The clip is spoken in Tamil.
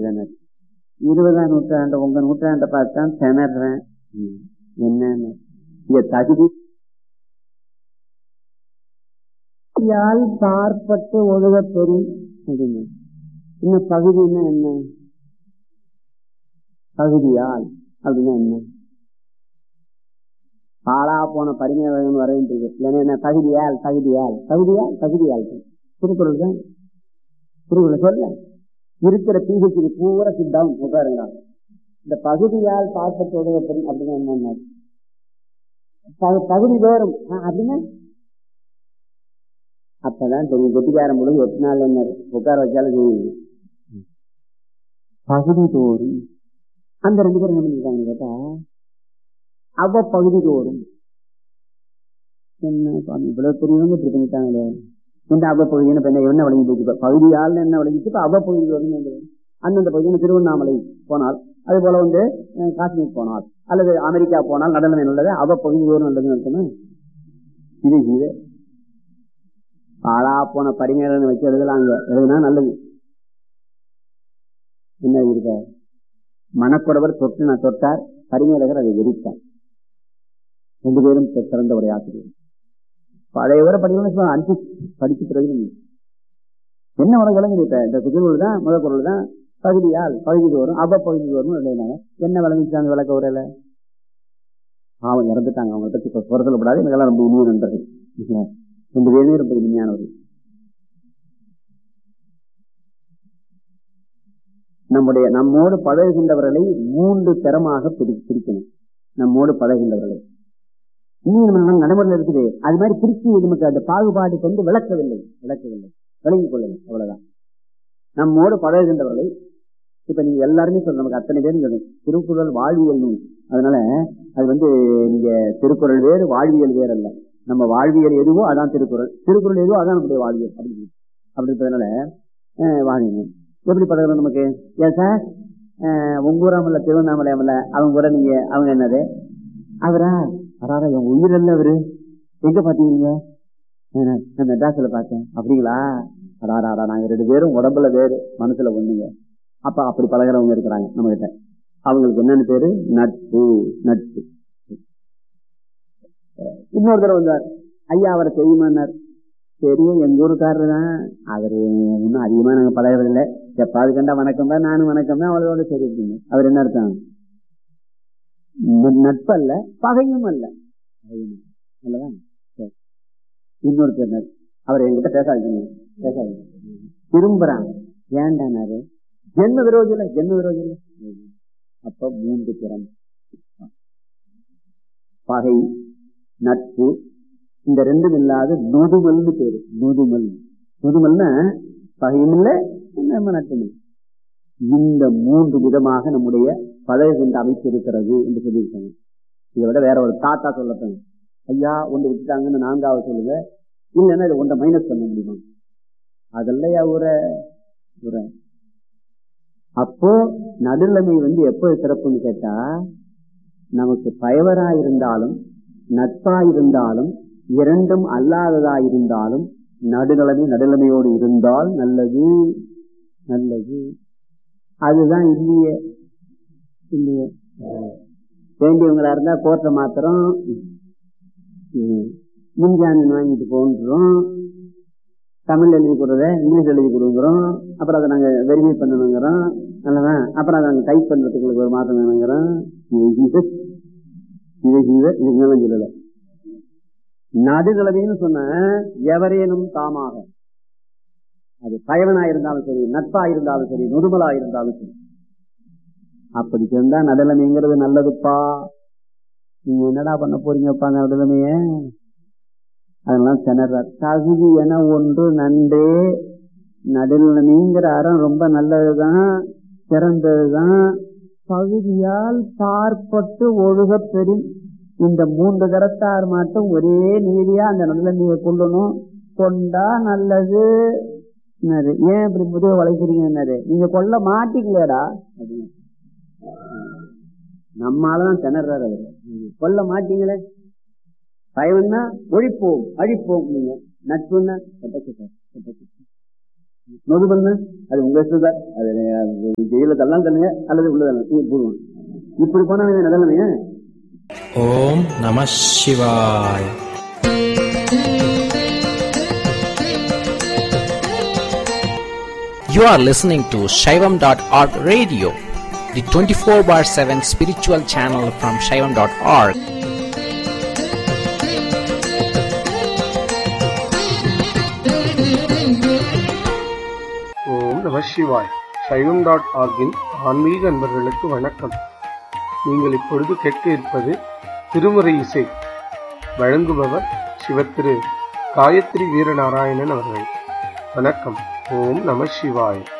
வேண்டியதானே இருபதாம் நூற்றாண்டு உங்க நூற்றாண்டை பார்த்து தான் திணறேன் ம், என்னன்னு இங்க தகுதி யால் பார்ப்பட்டு ஒழுக பெறும் அப்படின்னு இன்னும் பகுதின்னா என்ன பகுதியால் அப்படின்னா என்ன பாலா போன பரிமையாளர்கள் வர வேண்டியது இல்லைன்னா என்ன தகுதியால் தகுதியால் தகுதியால் தகுதியால் திருக்குறள் தான் திருக்குறள் சொல்ல இருக்கிற பிஹெச்டி பூரா சித்தம் உட்காருங்க இந்த பகுதியால் பார்ப்பட்டு ஒழுக பெறும் அப்படின்னா என்ன பகு- பகுதி தோறும் ஆ, அப்படின்னா அப்பதான் தெரியும் கொட்டிக்காரம் முழு எட்டு நாள் என்ன உட்கார வச்சாலும் தெரியும் பகுதி தோறும் அந்த ரெண்டு பேரும் என்ன பண்ணிருக்காங்க கேட்டா அவ பகுதி தோறும் என்ன சுவாமி இவ்வளவு பெரியவங்க இப்படி பண்ணிட்டாங்களே இந்த அவ பகுதின்னு இப்ப என்ன என்ன விளங்கி போச்சு இப்ப பகுதியால் என்ன விளங்கிச்சு இப்ப அவ பகுதி தோறும் என்ன? அந்தந்த பகுதியில் திருவண்ணாமலை போனால் அது போல வந்து அஹ், காஷ்மீர் போனால் அல்லது அமெரிக்கா போனால் நடுநிலை நல்லது அவ பகுதி தோறும் நல்லதுன்னு அர்த்தமா? இது இது பாழா போன பரிமையாளர் வச்சு எழுதலாங்க எழுதுனா நல்லது என்ன இருக்க மணக்குறவர் தொட்டு நான் தொட்டார் பரிமையாளர் அதை வெறித்தார் ரெண்டு பேரும் சி- சிறந்த ஒரு ஆசிரியர் பழைய வர படிக்கணும் அனுப்பி படிச்சு பிறகு என்ன உனக்கு விளங்குது இப்ப இந்த திருக்குறள் தான் முதல் குரல் தான் பகுதியால் பகுதி வரும் அவ்வ பகுதி வரும் எழுதினாங்க என்ன விளங்கிச்சாங்க விளக்க உரையில அவன் இறந்துட்டாங்க அவங்களை பத்தி இப்ப குறை சொல்லப்படாது எனக்கெல்லாம் ரொம்ப இனிய நண்பர்கள் இல்லையா? ரெண்டு பேருமே ரொம்ப இனிமையானவர்கள் நம்முடைய நம்மோடு பழகுகின்றவர்களை மூன்று தரமாக பிரி பிரிக்கணும் நம்மோடு பழகுகின்றவர்களை இன்னும் நம்ம நடைமுறையில் இருக்குது அது மாதிரி பிரிச்சு நமக்கு அந்த பாகுபாடு கொண்டு விளக்கவில்லை விளக்கவில்லை விளங்கிக் கொள்ளவில்லை அவ்வளவுதான் நம்மோடு பழகுகின்றவர்களை இப்ப நீங்க எல்லாருமே சொல்ல நமக்கு அத்தனை பேரும் சொல்லணும் திருக்குறள் வாழ்வியல் நூல் அதனால அது வந்து நீங்க திருக்குறள் வேறு வாழ்வியல் வேறு அல்ல நம்ம வாழ்வியல் எதுவோ அதான் திருக்குறள் திருக்குறள் எதுவோ அதான் நம்முடைய வாழ்வியல் அப்படி அப்படி இருப்பதனால அஹ், வாழ்வியல் எப்படி பழகணும் நமக்கு ஏன் சார் அஹ், உங்க ஊராமல்ல திருவண்ணாமலை அமல அவங்க கூட நீங்க அவங்க என்னது அவரா அடாரா என் உயிரல்ல அவரு எங்க பாத்தீங்க நான் மெட்ராஸ்ல பார்த்தேன் அப்படிங்களா அடாரா அடா நாங்க ரெண்டு பேரும் உடம்புல வேறு மனசுல ஒண்ணுங்க அப்ப அப்படி பழகிறவங்க இருக்கிறாங்க நம்ம கிட்ட அவங்களுக்கு என்னன்னு பேரு நட்பு நட்பு இன்னொரு தடவை வந்தார் ஐயா அவரை தெரியுமான்னார் தெரியும் எங்க ஊருக்காரர் தான் அவரு இன்னும் அதிகமா நாங்க பழகிறது இல்லை எப்பாவது கண்டா வணக்கம் தான் நானும் வணக்கம் தான் அவ்வளோட சரி இருக்குங்க அவர் என்ன அர்த்தம் ந- நட்பு அல்ல பகையும் அல்ல பகையும் அல்ல. அல்லவா சரி. இன்னொருத்தர் அவர் என்கிட்ட பேசாதீங்க பேசாதீங்க திரும்புறாங்க ஏண்டானாரு ஜென்ம விரோதி இல்ல ஜென்ம விரோதி இல்ல அப்ப மூன்று திறம் பகை நட்பு இந்த ரெண்டும் இல்லாத நொதுமல்னு பேரு நொதுமல் நொதுமல்னா பகையும் இல்ல நம்ம நட்பும் இல்லை. இந்த மூன்று விதமாக நம்முடைய பழகுகின்ற அமைப்பு இருக்கிறது என்று சொல்லியிருக்காங்க இதை விட வேற ஒரு தாத்தா சொல்லப்போங்க ஐயா ஒன்று விட்டுட்டாங்கன்னு நான்காவது சொல்லுங்க இல்லைன்னா இதை ஒன்றை மைனஸ் பண்ண முடியுமா அதெல்லையா உர உர அப்போ நடுநிலைமை வந்து எப்போ சிறப்புன்னு கேட்டா நமக்கு பயவரா இருந்தாலும் நட்பா இருந்தாலும் இரண்டும் அல்லாததா இருந்தாலும் நடுநிலைமை நடுநிலைமையோடு இருந்தால் நல்லது நல்லது அதுதான் இல்லையே இல்லையே வேண்டியவங்களா இருந்தா கோர்ட்டை மாத்திரம் ம், முன்ஜாமீன் வாங்கிட்டு போன்றோம் தமிழ் எழுதி கொடுறத இங்கிலீஷ் எழுதி கொடுக்குறோம் அப்புறம் அதை நாங்க வெரிஃபை பண்ணணுங்கிறோம் அல்லவா அப்புறம் அதை நாங்க டைப் பண்றதுக்கு ஒரு மாதம் வேணுங்கிறோம் இது இது இது இது இதுங்கெல்லாம் சொல்லல நடுநிலைமைன்னு சொன்ன எவரேனும் தாமாக அது பயவனா இருந்தாலும் சரி நட்பா இருந்தாலும் சரி நுடுமலா இருந்தாலும் சரி அப்படி சேர்ந்தா நடுநிலைமைங்கிறது நல்லதுப்பா நீங்க என்னடா பண்ண போறீங்கப்பா அந்த நடுநிலைமைய அதெல்லாம் திணறார் தகுதி என ஒன்று நன்றே நடுநிலைமைங்கிற அறம் ரொம்ப நல்லதுதான் சிறந்ததுதான் பகுதியால் பார்ப்பட்டு ஒழுக பெறும் இந்த மூன்று தரத்தார் மட்டும் ஒரே நீதியா அந்த நடுநிலைமையை கொள்ளணும் கொண்டா நல்லது என்னது ஏன் இப்படி முதுக வளைக்கிறீங்க என்னது நீங்க கொல்ல மாட்டீங்களேடா அப்படின்னு நம்மாலதான் திணறாரு அவரு நீங்க கொல்ல மாட்டீங்களே பயம்னா ஒழிப்போம் அழிப்போம் நீங்க நட்புன்னா கெட்ட கெட்ட, கெட்ட கெட்ட. நொதுமல்னா அது உங்க இஷ்டம் தான் அது அது ஜெயில உள்ள தள்ளலாம் தள்ளுங்க அல்லது உள்ள தள்ளலாம் போடுவோம் இப்படி போனா நல்ல ஓம் நம சிவாய் You are listening to Shaivam.org radio, the 24 bar 7 spiritual channel from Shaivam.org. ஓம் நம சிவாய் சைவம் டாட் ஆர்கின் ஆன்மீக அன்பர்களுக்கு வணக்கம் நீங்கள் இப்பொழுது கேட்க இருப்பது திருமுறை இசை வழங்குபவர் சிவத்திரு காயத்ரி வீரநாராயணன் அவர்கள் வணக்கம் ஓம் நம சிவாய்